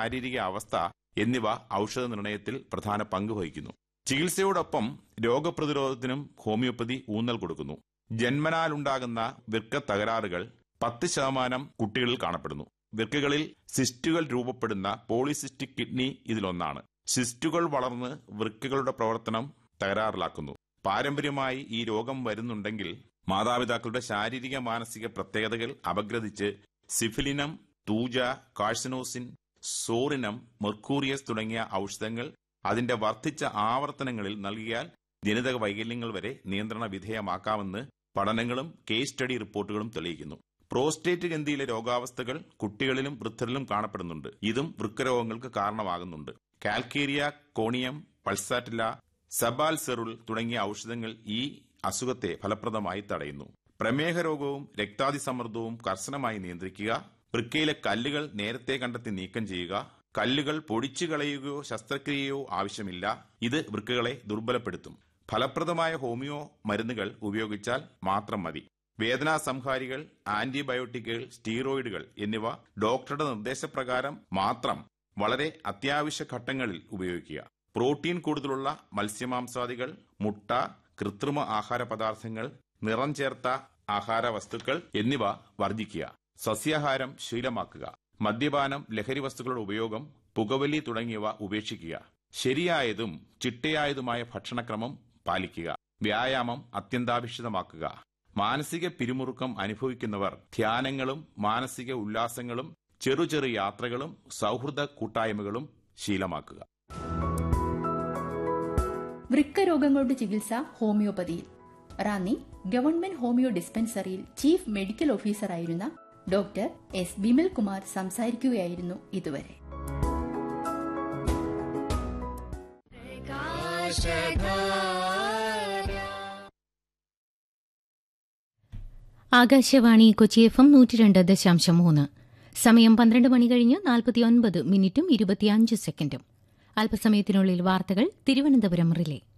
ശാരീരിക അവസ്ഥ എന്നിവ ഔഷധ നിർണയത്തിൽ പ്രധാന പങ്ക് വഹിക്കുന്നു ചികിത്സയോടൊപ്പം രോഗപ്രതിരോധത്തിനും ഹോമിയോപ്പതി ഊന്നൽ കൊടുക്കുന്നു ജന്മനാലുണ്ടാകുന്ന വൃക്ക തകരാറുകൾ പത്ത് ശതമാനം കുട്ടികളിൽ കാണപ്പെടുന്നു വൃക്കകളിൽ സിസ്റ്റുകൾ രൂപപ്പെടുന്ന പോളിസിസ്റ്റിക് കിഡ്നി ഇതിലൊന്നാണ് സിസ്റ്റുകൾ വളർന്ന് വൃക്കകളുടെ പ്രവർത്തനം തകരാറിലാക്കുന്നു പാരമ്പര്യമായി ഈ രോഗം വരുന്നുണ്ടെങ്കിൽ മാതാപിതാക്കളുടെ ശാരീരിക മാനസിക പ്രത്യേകതകൾ അപഗ്രഥിച്ച് സിഫിലിനം തൂജ കാഴ്സനോസിൻ സോറിനം മെർക്കൂറിയസ് തുടങ്ങിയ ഔഷധങ്ങൾ അതിന്റെ വർദ്ധിച്ച ആവർത്തനങ്ങളിൽ നൽകിയാൽ ജനിതക വൈകല്യങ്ങൾ വരെ നിയന്ത്രണ വിധേയമാക്കാമെന്ന് പഠനങ്ങളും കേസ് സ്റ്റഡി റിപ്പോർട്ടുകളും തെളിയിക്കുന്നു പ്രോസ്റ്റേറ്റ് ഗ്രന്ഥിയിലെ രോഗാവസ്ഥകൾ കുട്ടികളിലും വൃദ്ധരിലും കാണപ്പെടുന്നുണ്ട് ഇതും വൃക്കരോഗങ്ങൾക്ക് കാരണമാകുന്നുണ്ട് കാൽക്കേരിയ കോണിയം പൾസാറ്റില സബാൽസെറുൾ തുടങ്ങിയ ഔഷധങ്ങൾ ഈ അസുഖത്തെ ഫലപ്രദമായി തടയുന്നു പ്രമേഹ രോഗവും രക്താതിസമ്മർദ്ദവും കർശനമായി നിയന്ത്രിക്കുക വൃക്കയിലെ കല്ലുകൾ നേരത്തെ കണ്ടെത്തി നീക്കം ചെയ്യുക കല്ലുകൾ പൊടിച്ചു കളയുകയോ ശസ്ത്രക്രിയയോ ആവശ്യമില്ല ഇത് വൃക്കകളെ ദുർബലപ്പെടുത്തും ഫലപ്രദമായ ഹോമിയോ മരുന്നുകൾ ഉപയോഗിച്ചാൽ മാത്രം മതി വേദനാ സംഹാരികൾ ആന്റിബയോട്ടിക്കുകൾ സ്റ്റീറോയിഡുകൾ എന്നിവ ഡോക്ടറുടെ നിർദ്ദേശപ്രകാരം മാത്രം വളരെ അത്യാവശ്യ ഘട്ടങ്ങളിൽ ഉപയോഗിക്കുക പ്രോട്ടീൻ കൂടുതലുള്ള മത്സ്യമാംസാദികൾ മുട്ട കൃത്രിമ ആഹാര പദാർത്ഥങ്ങൾ നിറം ചേർത്ത ആഹാര വസ്തുക്കൾ എന്നിവ വർജിക്കുക സസ്യാഹാരം ശീലമാക്കുക മദ്യപാനം ലഹരി വസ്തുക്കളുടെ ഉപയോഗം പുകവലി തുടങ്ങിയവ ഉപേക്ഷിക്കുക ശരിയായതും ചിട്ടയായതുമായ ഭക്ഷണക്രമം പാലിക്കുക വ്യായാമം അത്യന്താപേക്ഷിതമാക്കുക മാനസിക പിരിമുറുക്കം അനുഭവിക്കുന്നവർ ധ്യാനങ്ങളും മാനസിക ഉല്ലാസങ്ങളും ചെറു ചെറു യാത്രകളും സൗഹൃദ കൂട്ടായ്മകളും ശീലമാക്കുക വൃക്കരോഗങ്ങളുടെ ചികിത്സ ഹോമിയോപ്പതിയിൽ റാന്നി ഗവൺമെന്റ് ഹോമിയോ ഡിസ്പെൻസറിയിൽ ചീഫ് മെഡിക്കൽ ഓഫീസറായിരുന്ന ഡോക്ടർ എസ് ബിമൽ കുമാർ സംസാരിക്കുകയായിരുന്നു ഇതുവരെ ആകാശവാണി കൊച്ചി എഫ് എം നൂറ്റി രണ്ട് ദശാംശം മൂന്ന് സമയം പന്ത്രണ്ട് മണി കഴിഞ്ഞ് നാൽപ്പത്തിയൊൻപത് മിനിറ്റും ഇരുപത്തിയഞ്ച് സെക്കൻഡും അല്പസമയത്തിനുള്ളിൽ വാർത്തകൾ തിരുവനന്തപുരം റിലേ